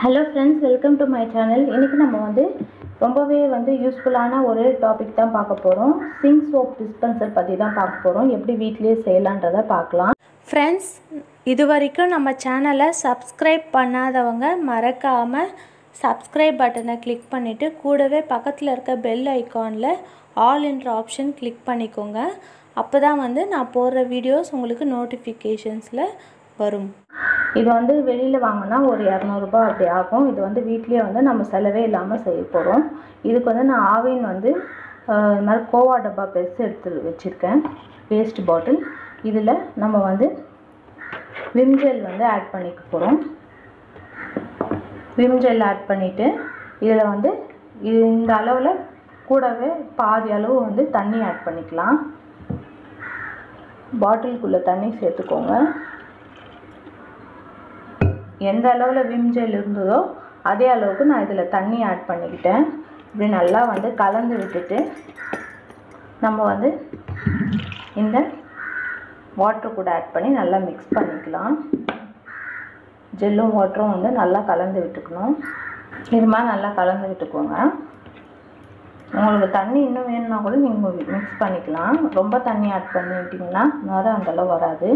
hello friends welcome to my channel இன்றைக்கி நம்ம வந்து ரொம்பவே வந்து யூஸ்ஃபுல்லான ஒரு டாபிக் தான் பார்க்க போகிறோம் சிங்க் சோப் டிஸ்பென்சர் பற்றி தான் பார்க்க போகிறோம் எப்படி வீட்லேயே செய்யலான்றதை பார்க்கலாம் ஃப்ரெண்ட்ஸ் இது வரைக்கும் நம்ம சேனலை சப்ஸ்கிரைப் பண்ணாதவங்க மறக்காமல் சப்ஸ்கிரைப் பட்டனை கிளிக் பண்ணிவிட்டு கூடவே பக்கத்தில் இருக்க பெல் ஐக்கானில் ஆல் என்ற ஆப்ஷன் கிளிக் பண்ணிக்கோங்க அப்போ தான் வந்து நான் போடுற வீடியோஸ் உங்களுக்கு நோட்டிஃபிகேஷன்ஸில் வரும் இது வந்து வெளியில் வாங்கினா ஒரு இரநூறுபா அப்படி ஆகும் இது வந்து வீட்லேயே வந்து நம்ம செலவே இல்லாமல் செய்ய போகிறோம் இதுக்கு வந்து நான் ஆவின் வந்து ஆஹ், இது மாதிரி கோவா டப்பா பெருசு எடுத்து வச்சுருக்கேன் வேஸ்ட் பாட்டில் இதில் நம்ம வந்து விம் ஜெல் வந்து ஆட் பண்ணிக்க போகிறோம் விம் ஜெல் ஆட் பண்ணிவிட்டு இதில் வந்து இது இந்த அளவில் கூடவே பாதி அளவு வந்து தண்ணி ஆட் பண்ணிக்கலாம் பாட்டிலுக்குள்ளே தண்ணி சேர்த்துக்கோங்க எந்த அளவில் விம் ஜெல் இருந்ததோ அதே அளவுக்கு நான் இதில் தண்ணி ஆட் பண்ணிக்கிட்டேன் இப்படி நல்லா வந்து கலந்து விட்டுட்டு நம்ம வந்து இந்த வாட்டர் கூட ஆட் பண்ணி நல்லா மிக்ஸ் பண்ணிக்கலாம் ஜெல்லும் வாட்டரும் வந்து நல்லா கலந்து விட்டுக்கணும் இது மாதிரி நல்லா கலந்து விட்டுக்கோங்க உங்களுக்கு தண்ணி இன்னும் வேணும்னா கூட நீங்கள் மிக்ஸ் பண்ணிக்கலாம் ரொம்ப தண்ணி ஆட் பண்ணிட்டீங்கன்னா நுரை அந்தளவு வராது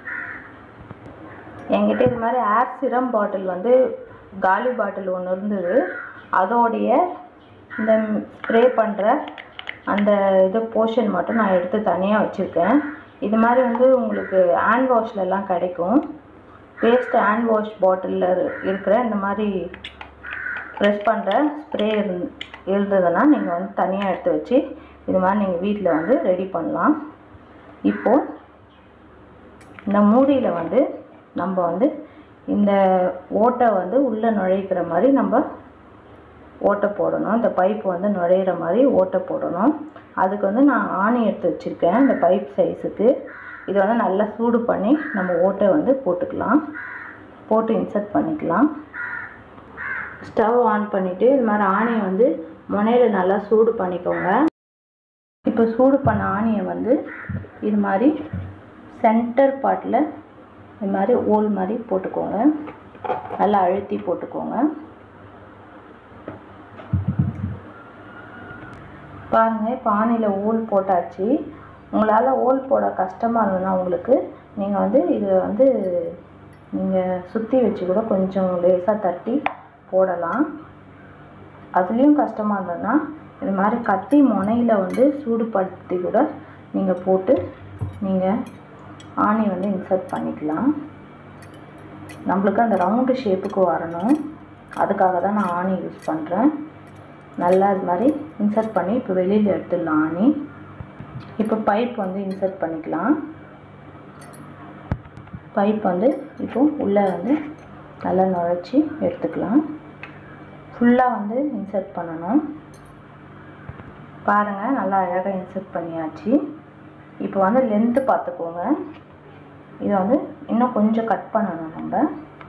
என்கிட்ட இது மாதிரி ஏர் சிரம் பாட்டில் வந்து காலி பாட்டில் ஒன்று இருந்தது அதோடைய இந்த ஸ்ப்ரே பண்ணுற அந்த இது போர்ஷன் மட்டும் நான் எடுத்து தனியாக வச்சுருக்கேன் இது மாதிரி வந்து உங்களுக்கு ஹேண்ட் வாஷ்லலாம் கிடைக்கும் வேஸ்ட் ஹேண்ட் வாஷ் பாட்டிலில் இருக்கிற இந்த மாதிரி ப்ரெஸ் பண்ணுற ஸ்ப்ரே இரு இருந்ததுன்னா நீங்கள் வந்து தனியாக எடுத்து வச்சு இது மாதிரி நீங்கள் வீட்டில் வந்து ரெடி பண்ணலாம் இப்போது இந்த மூடியில் வந்து நம்ம வந்து இந்த ஓட்டை வந்து உள்ளே நுழைக்கிற மாதிரி நம்ம ஓட்டை போடணும் இந்த பைப் வந்து நுழையிற மாதிரி ஓட்டை போடணும் அதுக்கு வந்து நான் ஆணி எடுத்து வச்சுருக்கேன் இந்த பைப் சைஸுக்கு இது வந்து நல்லா சூடு பண்ணி நம்ம ஓட்டை வந்து போட்டுக்கலாம் போட்டு இன்சர்ட் பண்ணிக்கலாம் ஸ்டவ் ஆன் பண்ணிவிட்டு இது மாதிரி ஆணியை வந்து முனையில் நல்லா சூடு பண்ணிக்கோங்க இப்போ சூடு பண்ண ஆணியை வந்து இது மாதிரி சென்டர் பார்ட்டில் இது மாதிரி ஓல் மாதிரி போட்டுக்கோங்க நல்லா அழுத்தி போட்டுக்கோங்க பாருங்கள் இப்போ ஆணியில் ஓல் போட்டாச்சு உங்களால் ஓல் போட கஷ்டமாக இருந்ததுன்னா உங்களுக்கு நீங்கள் வந்து இதை வந்து நீங்கள் சுற்றி வச்சு கூட கொஞ்சம் லேசாக தட்டி போடலாம் அதுலேயும் கஷ்டமாக இருந்ததுன்னா இது மாதிரி கத்தி முனையில் வந்து சூடுபடுத்தி கூட நீங்கள் போட்டு நீங்கள் ஆணி வந்து இன்சர்ட் பண்ணிக்கலாம் நம்மளுக்கு அந்த ரவுண்டு ஷேப்புக்கு வரணும் அதுக்காக தான் நான் ஆணி யூஸ் பண்ணுறேன் நல்லா இது மாதிரி இன்சர்ட் பண்ணி இப்போ வெளியில் எடுத்துடலாம் ஆணி இப்போ பைப் வந்து இன்சர்ட் பண்ணிக்கலாம் பைப் வந்து இப்போ உள்ளே வந்து நல்லா நுழைச்சி எடுத்துக்கலாம் ஃபுல்லாக வந்து இன்சர்ட் பண்ணணும் பாருங்கள் நல்லா அழகாக இன்சர்ட் பண்ணியாச்சு இப்போ வந்து லென்த்து பார்த்துக்கோங்க இதை வந்து இன்னும் கொஞ்சம் கட் பண்ணணும் நம்ம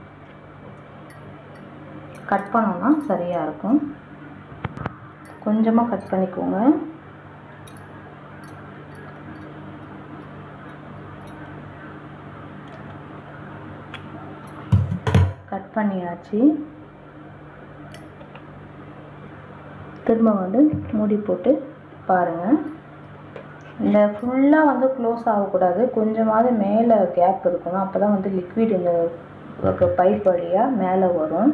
கட் பண்ணோம்னா சரியாக இருக்கும் கொஞ்சமாக கட் பண்ணிக்கோங்க கட் பண்ணியாச்சு திரும்ப வந்து மூடி போட்டு பாருங்கள் இந்த ஃபுல்லாக வந்து க்ளோஸ் ஆகக்கூடாது கொஞ்சமாவது மேலே கேப் இருக்கணும் அப்போ தான் வந்து லிக்விட் இந்த பைப் வழியாக மேலே வரும்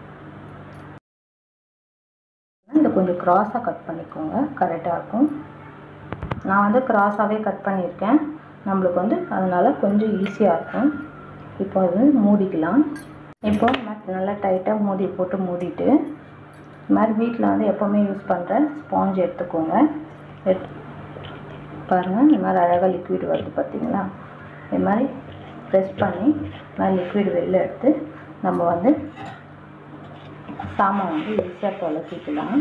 இதை கொஞ்சம் க்ராஸாக கட் பண்ணிக்கோங்க கரெக்டாக இருக்கும் நான் வந்து க்ராஸாகவே கட் பண்ணியிருக்கேன் நம்மளுக்கு வந்து அதனால் கொஞ்சம் ஈஸியாக இருக்கும் இப்போ அது மூடிக்கலாம் இப்போ மத் நல்லா டைட்டாக மூடி போட்டு மூடிட்டு இது மாதிரி வீட்டில் வந்து எப்போவுமே யூஸ் பண்ணுற ஸ்பாஞ்ச் எடுத்துக்கோங்க எடுத்து பாருங்கள் இந்த மாதிரி அழகாக லிக்விட் வருது பார்த்தீங்களா இது மாதிரி ப்ரெஸ் பண்ணி இது மாதிரி லிக்விட் வெளில எடுத்து நம்ம வந்து சாமான் வந்து ஈஸியாக தொலைச்சிக்கலாம்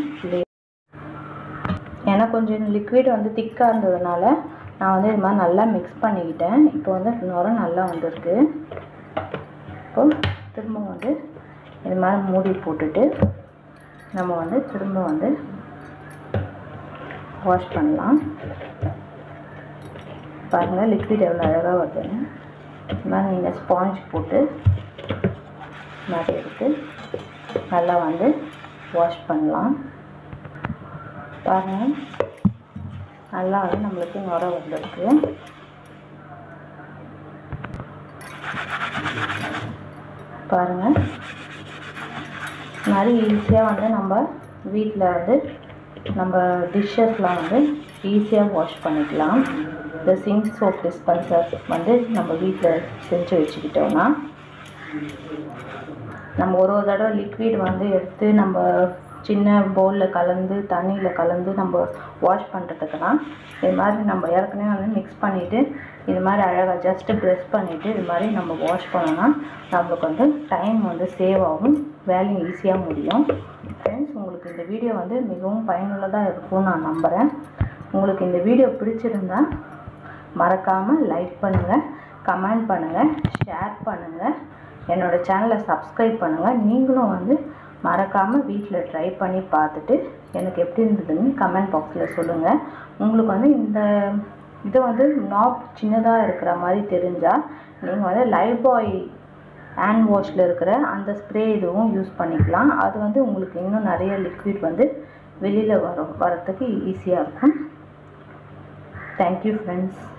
ஏன்னா கொஞ்சம் லிக்விட் வந்து திக்காக இருந்ததுனால நான் வந்து இது மாதிரி நல்லா மிக்ஸ் பண்ணிக்கிட்டேன் இப்போ வந்து நுரை நல்லா வந்திருக்கு இப்போ திரும்ப வந்து இது மாதிரி மூடி போட்டுட்டு நம்ம வந்து திரும்ப வந்து வாஷ் பண்ணலாம் பாருங்கள் லிக்விட் எவ்வளோ அழகாக வருதுன்னு இது மாதிரி நீங்கள் ஸ்பாஞ்ச் போட்டு இது மாதிரி எடுத்து நல்லா வந்து வாஷ் பண்ணலாம் பாருங்கள் நல்லா வந்து நம்மளுக்கு நுர வந்திருக்கு பாருங்கள் மாதிரி ஈஸியாக வந்து நம்ம வீட்டில் வந்து நம்ம டிஷ்ஷஸ்லாம் வந்து ஈஸியாக வாஷ் பண்ணிக்கலாம் இந்த சிங்க் சோப் டிஸ்பென்சர் வந்து நம்ம வீட்டில் செஞ்சு வச்சுக்கிட்டோம்னா நம்ம ஒரு ஒரு தடவை லிக்விட் வந்து எடுத்து நம்ம சின்ன பவுலில் கலந்து தண்ணியில் கலந்து நம்ம வாஷ் பண்ணுறதுக்குனா இது மாதிரி நம்ம ஏற்கனவே வந்து மிக்ஸ் பண்ணிவிட்டு இது மாதிரி அழகாக ஜஸ்ட்டு ப்ரெஸ் பண்ணிவிட்டு இது மாதிரி நம்ம வாஷ் பண்ணோன்னா நம்மளுக்கு வந்து டைம் வந்து சேவ் ஆகும் வேலையும் ஈஸியாக முடியும் ஃப்ரெண்ட்ஸ் உங்களுக்கு இந்த வீடியோ வந்து மிகவும் பயனுள்ளதாக இருக்கும்னு நான் நம்புகிறேன் உங்களுக்கு இந்த வீடியோ பிடிச்சிருந்தா மறக்காமல் லைக் பண்ணுங்கள் கமெண்ட் பண்ணுங்கள் ஷேர் பண்ணுங்கள் என்னோடய சேனலை சப்ஸ்கிரைப் பண்ணுங்கள் நீங்களும் வந்து மறக்காமல் வீட்டில் ட்ரை பண்ணி பார்த்துட்டு எனக்கு எப்படி இருந்ததுன்னு கமெண்ட் பாக்ஸில் சொல்லுங்கள் உங்களுக்கு வந்து இந்த இது வந்து நாப் சின்னதாக இருக்கிற மாதிரி தெரிஞ்சால் நீங்கள் வந்து லைஃப் பாய் ஹேண்ட் வாஷில் இருக்கிற அந்த ஸ்ப்ரே இதுவும் யூஸ் பண்ணிக்கலாம் அது வந்து உங்களுக்கு இன்னும் நிறைய லிக்விட் வந்து வெளியில் வரும் வரத்துக்கு ஈஸியாக இருக்கும் தேங்க்யூ ஃப்ரெண்ட்ஸ்